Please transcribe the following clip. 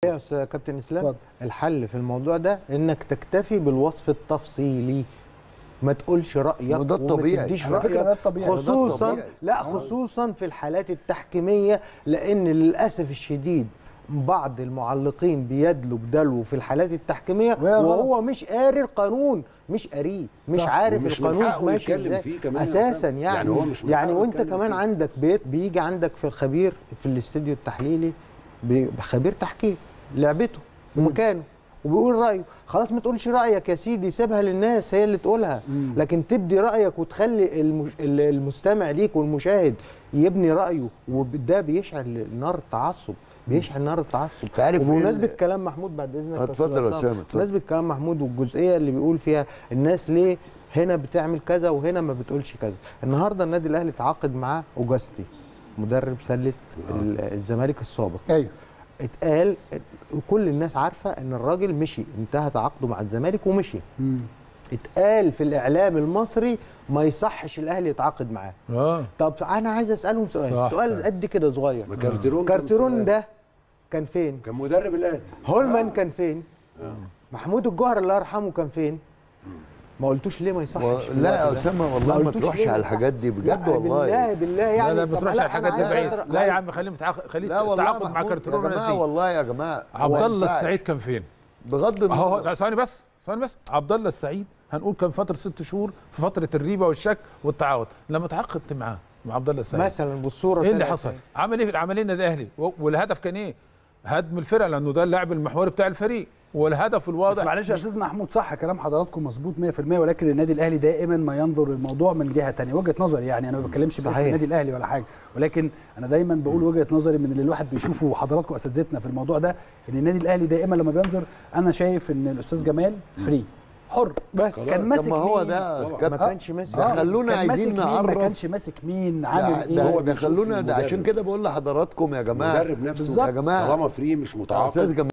يا استاذ كابتن اسلام اتفضل. الحل في الموضوع ده انك تكتفي بالوصف التفصيلي ما تقولش رايك وده الطبيعي. وما تديش على فكرة ده رايك الطبيعي. ده خصوصا الطبيعي. لا خصوصا في الحالات التحكيميه لان للاسف الشديد بعض المعلقين بيدلوا بدلو في الحالات التحكيميه وهي غلط. وهو مش قاري القانون مش قاريه مش صح. عارف ومش من القانون حقه ماشي يتكلم ازاي فيه كمان يا اساسا أسامة. يعني يعني هو مش من يعني حقه وانت يتكلم كمان فيه. عندك بيت بيجي عندك في الخبير في الاستوديو التحليلي بي- خبير تحكيم لعبته ومكانه وبيقول رايه خلاص ما تقولش رايك يا سيدي سيبها للناس هي اللي تقولها لكن تبدي رايك وتخلي المش... ال- المستمع ليك والمشاهد يبني رايه وده بيشعل نار التعصب بيشعل نار التعصب تعرف إيه وبمناسبه ال- كلام محمود بعد اذنك يا اتفضل أستاذ يا عصام، أسامة، اتفضل. بمناسبه كلام محمود والجزئيه اللي بيقول فيها الناس ليه هنا بتعمل كذا وهنا ما بتقولش كذا النهارده النادي الاهلي تعاقد مع اوجاستي مدرب سله ال- الزمالك السابق ايوه اتقال كل الناس عارفه ان الراجل مشي انتهى تعاقده مع الزمالك ومشي مم. اتقال في الاعلام المصري ما يصحش الاهلي يتعاقد معاه اه طب انا عايز اسالهم سؤال صح. سؤال قد كده صغير ما كارتيرون كان كارتيرون في- ده كان فين كان مدرب الاهلي هولمان كان فين محمود الجوهر الله يرحمه كان فين ما قلتوش ليه ما يصحش و... في لا يا الوقت ده؟ اسامه والله ما قلتوش تروحش ليه على ما الحاجات دي لا، بجد والله بالله بالله يعني لا لا ما طب تروحش لا، على الحاجات أنا دي عايز بعيد أتر- لا يا عم خليه متعاقد خليه لا والله تعاقد مع محمود، كارتيرون يا والناس جماعه دي والله يا جماعه عبد ما الله ينفعش. السعيد كان فين؟ بغض اهو النظر لا ثواني بس ثواني بس عبد الله السعيد هنقول كان فتره ست شهور في فتره الريبه والشك والتعاون لما تعاقدت معاه مع عبد الله السعيد مثلا بالصوره ايه اللي طلعت حصل؟ إيه؟ عمل ايه في العمليه النادي الاهلي؟ و- والهدف كان ايه؟ هدم الفرقه لانه ده اللاعب المحوري بتاع الفريق والهدف بس الواضح معلش يا استاذ محمود صح كلام حضراتكم مظبوط 100% ولكن النادي الاهلي دائما ما ينظر الموضوع من جهه ثانيه وجهه نظري يعني انا ما بتكلمش باسم صحيح. النادي الاهلي ولا حاجه ولكن انا دايما بقول وجهه نظري من اللي الواحد بيشوفه وحضراتكم اساتذتنا في الموضوع ده ان النادي الاهلي دائما لما بينظر انا شايف ان الاستاذ جمال فري حر بس كان ماسك طب ما هو مين؟ ده طبعا. كابتن ما كانش ماسك ده خلونا كان عايزين ماسك مين ما نعرف كانش ماسك مين ده, عامل ده, ايه هو ده بيشوف خلونا ده المدرب. عشان كده بقول لحضراتكم يا جماعه المدرب نفسه يا جماعه طالما فري مش يا متعاقد استاذ جمال